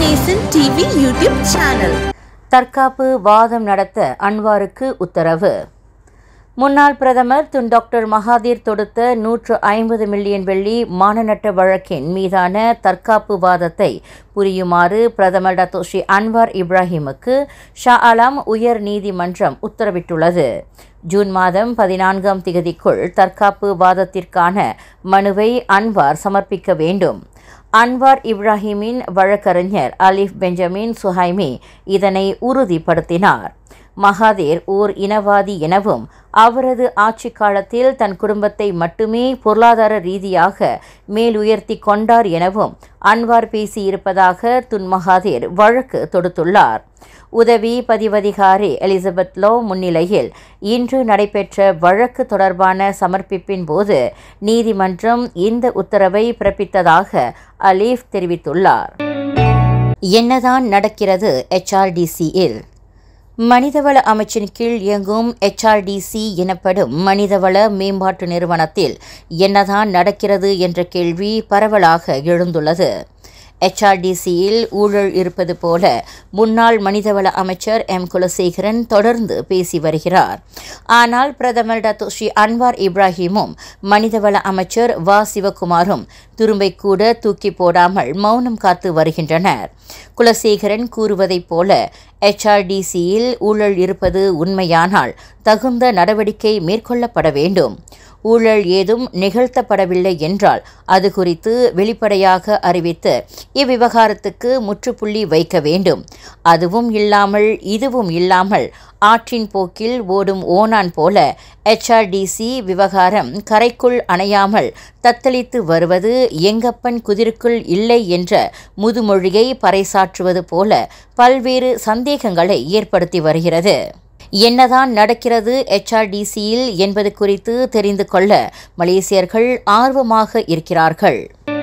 நேசன் TV YouTube channel தற்காப்பு வாதம் நடத்த அன்வாருக்கு உத்தரவு முன்னாள் பிரதமர் துன் டாக்டர் மகாதீர் தொடுத்த நூற்று ஐம்பது மில்லியன் வெள்ளி மானநட்ட வழக்கின் மீதான தற்காப்பு வாதத்தை புரியுமாறு பிரதமர் டத்தோஷி அன்வார் இப்ராஹிமுக்கு ஷா அலாம் உயர் நீதிமன்றம் உத்தரவிட்டுள்ளது ஜூன் மாதம் பதினான்காம் திகதிக்குள் தற்காப்பு வாதத்திற்கான மனுவை அன்வார் சமர்ப்பிக்க வேண்டும் அன்வார் இப்ராஹிமின் வழக்கறிஞர் அலிஃப் பெஞ்சமின் சுஹைமி இதனை உறுதிப்படுத்தினார் மகாதீர் ஓர் இனவாதி எனவும் அவரது ஆட்சி காலத்தில் தன் குடும்பத்தை மட்டுமே பொருளாதார ரீதியாக மேலுயர்த்தி கொண்டார் எனவும் அன்வார் பேசியிருப்பதாக துன் மகாதீர் வழக்கு தொடுத்துள்ளார் உதவி பதிவதிகாரி எலிசபெத் லோ முன்னிலையில் இன்று நடைபெற்ற வழக்கு தொடர்பான சமர்ப்பிப்பின் போது நீதிமன்றம் இந்த உத்தரவை பிறப்பித்ததாக அலீஃப் தெரிவித்துள்ளார் என்னதான் நடக்கிறது HRDC-யில் மனிதவள அமைச்சின் கீழ் இயங்கும் HRDC எனப்படும் மனிதவள மேம்பாட்டு நிறுவனத்தில் என்னதான் நடக்கிறது என்ற கேள்வி பரவலாக எழுந்துள்ளது HRDC-யில் ஊழல் இருப்பது போல முன்னாள் மனிதவள அமைச்சர் எம் குலசேகரன் தொடர்ந்து பேசி வருகிறார் ஆனால் பிரதமர் டத்தோஷி அன்வார் இப்ராஹிமும் மனிதவள அமைச்சர் வ சிவகுமாரும் துரும்பை கூட தூக்கி போடாமல் மௌனம் காத்து வருகின்றனர் குலசேகரன் கூறுவதைப் போல HRDC-யில் ஊழல் இருப்பது உண்மையானால் தகுந்த நடவடிக்கை மேற்கொள்ளப்பட வேண்டும் ஊழல் ஏதும் நிகழ்த்தப்படவில்லை என்றால் அது குறித்து வெளிப்படையாக அறிவித்து இவ்விவகாரத்துக்கு முற்றுப்புள்ளி வைக்க வேண்டும் அதுவும் இல்லாமல் இதுவும் இல்லாமல் ஆற்றின் போக்கில் ஓடும் ஓனான் போல HRDC விவகாரம் கரைக்குள் அணையாமல் தத்தளித்து வருவது எங்கப்பன் குதிருக்குள் இல்லை என்ற முதுமொழியை பறைசாற்றுவது போல பல்வேறு சந்தேகங்களை ஏற்படுத்தி வருகிறது என்னதான் நடக்கிறது HRDC-யில் என்பது குறித்து தெரிந்து கொள்ள மலேசியர்கள் ஆர்வமாக இருக்கிறார்கள்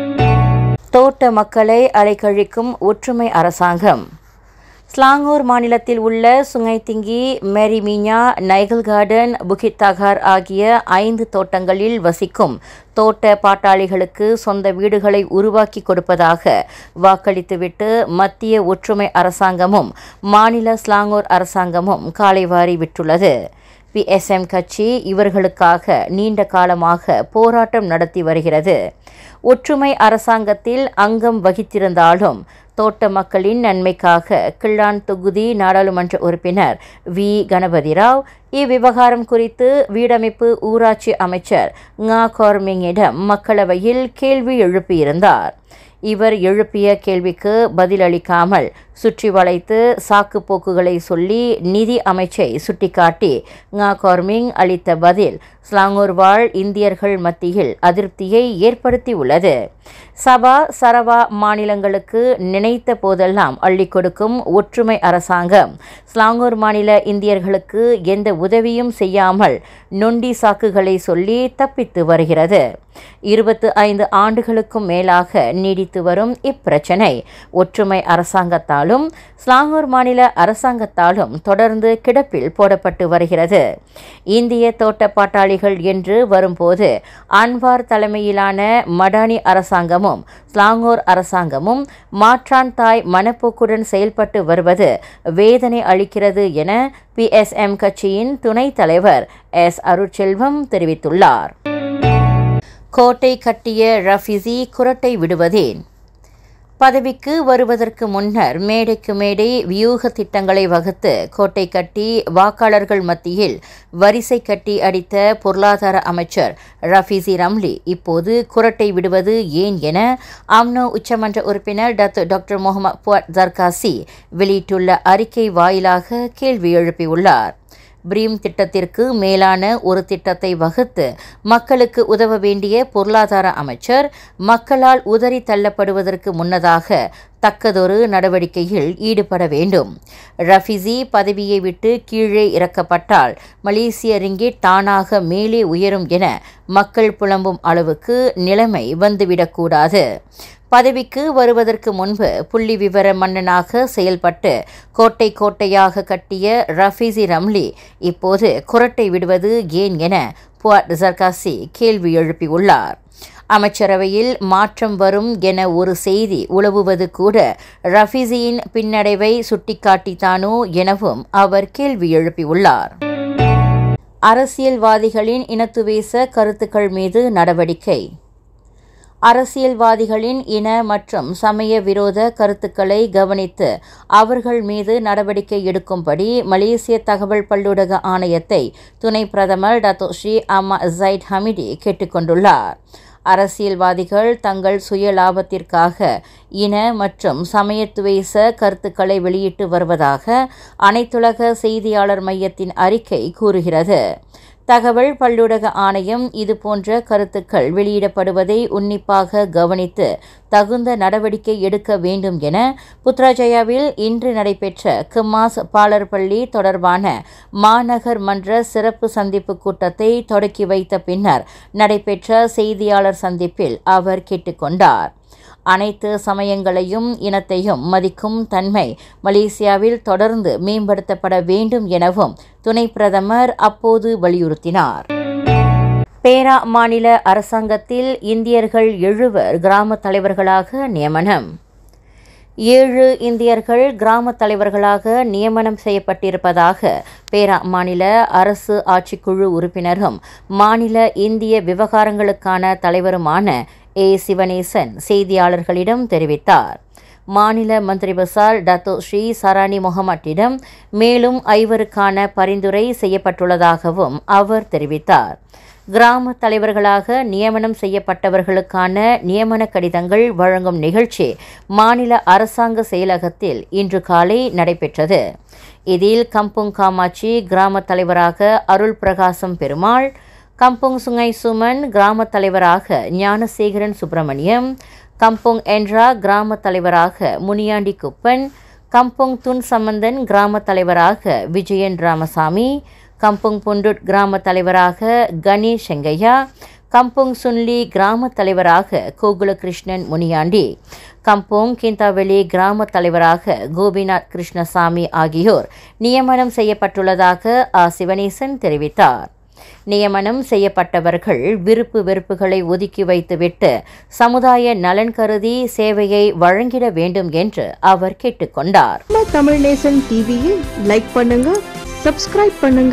தோட்ட மக்களை அலைக்கழிக்கும் ஒற்றுமை அரசாங்கம் ஸ்லாங்கூர் மாநிலத்தில் உள்ள சுங்கைத்திங்கி மேரிமீனா நைகல் கார்டன் புகித் தகார் ஆகிய ஐந்து தோட்டங்களில் வசிக்கும் தோட்ட பாட்டாளிகளுக்கு சொந்த வீடுகளை உருவாக்கி கொடுப்பதாக வாக்களித்துவிட்டு மத்திய ஒற்றுமை அரசாங்கமும் மாநில ஸ்லாங்கூர் அரசாங்கமும் காலைவாரி விட்டுள்ளது பிஎஸ்எம் கட்சி இவர்களுக்காக நீண்ட காலமாக போராட்டம் நடத்தி வருகிறது ஒற்றுமை அரசாங்கத்தில் அங்கம் வகித்திருந்தாலும் தோட்ட மக்களின் நன்மைக்காக கிள்ளான் தொகுதி நாடாளுமன்ற உறுப்பினர் வி கணபதி ராவ் இவ்விவகாரம் குறித்து வீடமைப்பு ஊராட்சி அமைச்சர் ngா கார்மிங்கிடம் மக்களவையில் கேள்வி எழுப்பியிருந்தார் இவர் எழுப்பிய கேள்விக்கு பதிலளிக்காமல் சுற்றி வளைத்து சாக்கு போக்குகளை சொல்லி நிதி அமைச்சை சுட்டிக்காட்டி ngா கார்மிங் அளித்த பதில் ஸ்லாங்கூர் வாழ் இந்தியர்கள் மத்தியில் அதிருப்தியை ஏற்படுத்தியுள்ளது சபா சரவா மாநிலங்களுக்கு நினைத்த போதெல்லாம் அள்ளிக் கொடுக்கும் ஒற்றுமை அரசாங்கம் ஸ்லாங்கூர் மாநில இந்தியர்களுக்கு எந்த உதவியும் செய்யாமல் நொண்டி சாக்குகளை சொல்லி தப்பித்து வருகிறது இருபத்து ஐந்து ஆண்டுகளுக்கும் மேலாக நீடித்து வரும் இப்பிரச்சனை ஒற்றுமை அரசாங்கத்தாலும் ஸ்லாங்கூர் மாநில அரசாங்கத்தாலும் தொடர்ந்து கிடப்பில் போடப்பட்டு வருகிறது இந்திய தோட்ட பாட்டாளிகள் என்று வரும்போது அன்வார் தலைமையிலான மடானி அரசாங்கமும் ஸ்லாங்கூர் அரசாங்கமும் மாற்றான் தாய் மனப்போக்குடன் செயல்பட்டு வருவது வேதனை அளிக்கிறது என பிஎஸ்எம் கட்சியின் துணைத் தலைவர் எஸ் அருட்செல்வம் தெரிவித்துள்ளார் கோட்டை கட்டிய ரஃபிசி குரட்டை விடுவதேன் பதவிக்கு வருவதற்கு முன்னர் மேடைக்கு மேடை வியூக திட்டங்களை வகுத்து கோட்டை கட்டி வாக்காளர்கள் மத்தியில் வரிசை கட்டி அடித்த பொருளாதார அமைச்சர் ரஃபீசி ரம்லி இப்போது குரட்டை விடுவது ஏன் என அம்னோ உச்சமன்ற உறுப்பினர் டத்து டாக்டர் முகமது புவட் ஜர்காசி வெளியிட்டுள்ள அறிக்கை வாயிலாக கேள்வி எழுப்பியுள்ளார் பிரீம் திட்டத்திற்கு மேலான ஒரு திட்டத்தை வகுத்து மக்களுக்கு உதவ வேண்டிய பொருளாதார அமைச்சர் மக்களால் உதறி தள்ளப்படுவதற்கு முன்னதாக தக்கதொரு நடவடிக்கையில் ஈடுபட வேண்டும் ரஃபிசி பதவியை விட்டு கீழே இறக்கப்பட்டால் மலேசிய ரிங்கிட் தானாக மேலே உயரும் என மக்கள் புலம்பும் அளவுக்கு நிலைமை வந்துவிடக்கூடாது பதவிக்கு வருவதற்கு முன்பு புள்ளி விவர மன்னனாக செயல்பட்டு கோட்டை கோட்டையாக கட்டிய ரஃபீசி ரம்லி இப்போது குரட்டை விடுவது ஏன் என புவாட் ஜர்காசி கேள்வி எழுப்பியுள்ளார் அமைச்சரவையில் மாற்றம் வரும் என ஒரு செய்தி உலவுவது கூட ரஃபிசியின் பின்னடைவை சுட்டிக்காட்டித்தானோ எனவும் அவர் கேள்வி எழுப்பியுள்ளார் அரசியல்வாதிகளின் இனத்துவேச கருத்துக்கள் மீது நடவடிக்கை அரசியல்வாதிகளின் இன மற்றும் சமய விரோத கருத்துக்களை கவனித்து அவர்கள் மீது நடவடிக்கை எடுக்கும்படி மலேசிய தகவல் பல்லுலக ஆணையத்தை துணை பிரதமர் டத்தோஸ்ரீ அம்மா ஜைட் ஹமிடி கேட்டுக்கொண்டுள்ளார் அரசியல்வாதிகள் தங்கள் சுய லாபத்திற்காக இன மற்றும் சமயத்துவேச கருத்துக்களை வெளியிட்டு வருவதாக அனைத்துலக செய்தியாளர் மையத்தின் அறிக்கை கூறுகிறது தகவல் பல்லுலக ஆணையம் இதுபோன்ற கருத்துக்கள் வெளியிடப்படுவதை உன்னிப்பாக கவனித்து தகுந்த நடவடிக்கை எடுக்க வேண்டும் என புத்ராஜயாவில் இன்று நடைபெற்ற கிம்மாஸ் பாலர்பள்ளி தொடர்பான மாநகர் மன்ற சிறப்பு சந்திப்பு கூட்டத்தை தொடக்கி வைத்த பின்னர் நடைபெற்ற செய்தியாளர் சந்திப்பில் அவர் கேட்டுக்கொண்டார் அனைத்து சமயங்களையும் இனத்தையும் மதிக்கும் தன்மை மலேசியாவில் தொடர்ந்து மேம்படுத்தப்பட வேண்டும் எனவும் துணை பிரதமர் அப்போது வலியுறுத்தினார் பேரா மாநில அரசாங்கத்தில் இந்தியர்கள் எழுவர் கிராம தலைவர்களாக நியமனம் ஏழு இந்தியர்கள் கிராம தலைவர்களாக நியமனம் செய்யப்பட்டிருப்பதாக பேரா மாநில அரசு ஆட்சிக்குழு உறுப்பினரும் மாநில இந்திய விவகாரங்களுக்கான தலைவருமான ஏ சிவனேசன் செய்தியாளர்களிடம் தெரிவித்தார் மாநில மந்திரி பசார் டத்தோ ஸ்ரீ சரானி முகமட்டிடம் மேலும் ஐவருக்கான பரிந்துரை செய்யப்பட்டுள்ளதாகவும் அவர் தெரிவித்தார் கிராம தலைவர்களாக நியமனம் செய்யப்பட்டவர்களுக்கான நியமன கடிதங்கள் வழங்கும் நிகழ்ச்சி மாநில அரசாங்க செயலகத்தில் இன்று காலை நடைபெற்றது இதில் கம்புங் காமாட்சி கிராம தலைவராக அருள் பிரகாசம் பெருமாள் கம்புங் சுங்கை சுமன் கிராம தலைவராக ஞானசேகரன் சுப்பிரமணியம் கம்புங் என்றா கிராம தலைவராக முனியாண்டி குப்பன் கம்புங் துன் சம்பந்தன் கிராம தலைவராக விஜயன் ராமசாமி கம்புங் புண்டுட் கிராம தலைவராக கணேஷ் செங்கையா கம்புங் சுன்லி கிராம தலைவராக கோகுலகிருஷ்ணன் முனியாண்டி கம்போங் கிந்தாவெளி கிராம தலைவராக கோபிநாத் கிருஷ்ணசாமி ஆகியோர் நியமனம் செய்யப்பட்டுள்ளதாக ஆ சிவனேசன் தெரிவித்தார் நியமனம் செய்யப்பட்டவர்கள் விருப்பு வெறுப்புகளை ஒதுக்கி வைத்துவிட்டு சமுதாய நலன் கருதி சேவையை வழங்கிட வேண்டும் என்று அவர் கேட்டுக்கொண்டார் நம்ம தமிழ் நேசன் டிவியை லைக் பண்ணுங்க சப்ஸ்கிரைப் பண்ணுங்க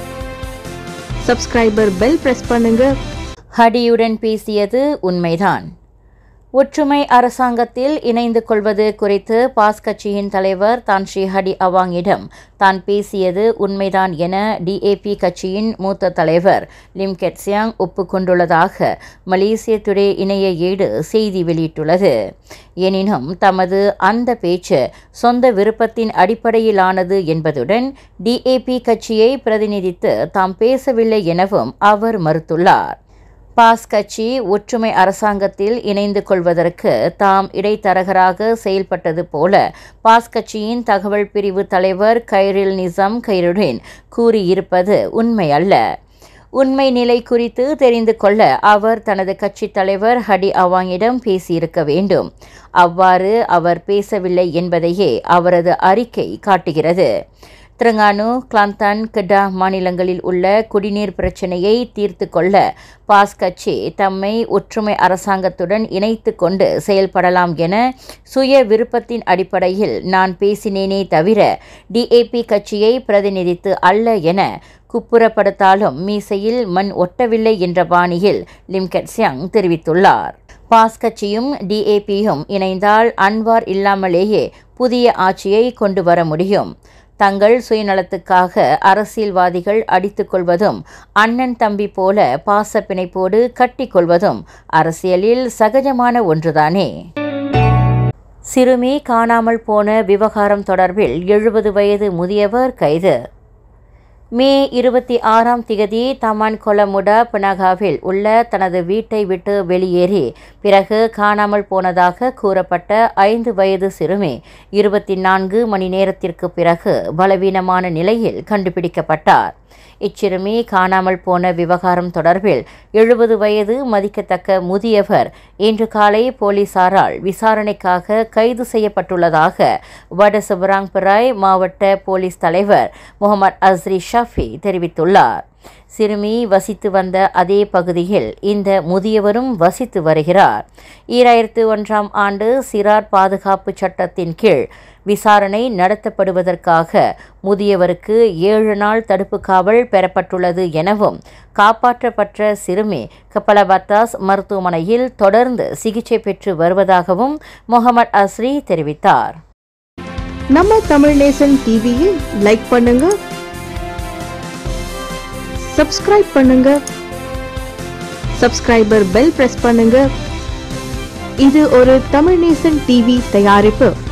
சப்ஸ்கிரைபர் பெல் பிரஸ் பண்ணுங்க ஹடியுடன் பேசியது உண்மைதான் ஒற்றுமை அரசாங்கத்தில் இணைந்து கொள்வது குறித்து பாஸ் கட்சியின் தலைவர் தான் ஸ்ரீ ஹடி அவாங்கிடம் தான் பேசியது உண்மைதான் என டிஏபி கட்சியின் மூத்த தலைவர் லிம் கெட்சியாங் ஒப்புக்கொண்டுள்ளதாக மலேசிய டுடே இணைய ஏடு செய்தி வெளியிட்டுள்ளது எனினும் தமது அந்த பேச்சு சொந்த விருப்பத்தின் அடிப்படையிலானது என்பதுடன் டிஏபி கட்சியை பிரதிநிதித்து தாம் பேசவில்லை எனவும் அவர் மறுத்துள்ளார் பாஸ் கட்சி ஒற்றுமை அரசாங்கத்தில் இணைந்து கொள்வதற்கு தாம் இடைத்தரகராக செயல்பட்டது போல பாஸ் கட்சியின் தகவல் பிரிவு தலைவர் கைரில் நிசாம் கைருடின் கூறியிருப்பது உண்மையல்ல உண்மை நிலை குறித்து தெரிந்து கொள்ள அவர் தனது கட்சி தலைவர் ஹடி அவாங்கிடம் பேசியிருக்க வேண்டும் அவ்வாறு அவர் பேசவில்லை என்பதையே அவரது அறிக்கை காட்டுகிறது திரங்கானு கிளாந்தான் கெடா மாநிலங்களில் உள்ள குடிநீர் பிரச்சினையை தீர்த்து கொள்ள பாஸ் கட்சி தம்மை ஒற்றுமை அரசாங்கத்துடன் இணைத்து கொண்டு செயல்படலாம் என சுய விருப்பத்தின் அடிப்படையில் நான் பேசினேனே தவிர டிஏபி கட்சியை பிரதிநிதித்து அல்ல என குப்புறப்படுத்தாலும் மீசையில் மண் ஒட்டவில்லை என்ற பாணியில் லிம்கெட்சியாங் தெரிவித்துள்ளார் பாஸ் கட்சியும் டிஏபியும் இணைந்தால் அன்வார் இல்லாமலேயே புதிய ஆட்சியை கொண்டு வர முடியும் தங்கள் சுயநலத்துக்காக அரசியல்வாதிகள் அடித்துக் கொள்வதும் அண்ணன் தம்பி போல பாச பிணைப்போடு கட்டிக்கொள்வதும் அரசியலில் சகஜமான ஒன்றுதானே சிறுமி காணாமல் போன விவகாரம் தொடர்பில் எழுபது வயது முதியவர் கைது மே இருபத்தி ஆறாம் திகதி தமான் கொலமுடா பினகாவில் உள்ள தனது வீட்டை விட்டு வெளியேறி பிறகு காணாமல் போனதாக கூறப்பட்ட ஐந்து வயது சிறுமி இருபத்தி நான்கு மணி நேரத்திற்கு பிறகு பலவீனமான நிலையில் கண்டுபிடிக்கப்பட்டார் இச்சிறுமி காணாமல் போன விவகாரம் தொடர்பில் எழுபது வயது மதிக்கத்தக்க முதியவர் இன்று காலை போலீசாரால் விசாரணைக்காக கைது செய்யப்பட்டுள்ளதாக வட சிவராங்பிராய் மாவட்ட போலீஸ் தலைவர் முகமது அஸ்ரி ஷாஃபி தெரிவித்துள்ளார் சிறுமி வசித்து வந்த அதே பகுதியில் இந்த முதியவரும் வசித்து வருகிறார் ஈராயிரத்து ஒன்றாம் ஆண்டு சிறார் பாதுகாப்பு சட்டத்தின் கீழ் விசாரணை நடத்தப்படுவதற்காக முதியவருக்கு ஏழு நாள் தடுப்பு காவல் பெறப்பட்டுள்ளது எனவும் காப்பாற்றப்பட்ட சிறுமி கப்பலபத்தாஸ் மருத்துவமனையில் தொடர்ந்து சிகிச்சை பெற்று வருவதாகவும் முகமது அஸ்ரி தெரிவித்தார் நம்ம தமிழ் நேசன் டிவியை லைக் பண்ணுங்க சப்ஸ்கிரைப் பண்ணுங்க சப்ஸ்கிரைபர் பெல் பிரஸ் பண்ணுங்க இது ஒரு தமிழ் நேசன் டிவி தயாரிப்பு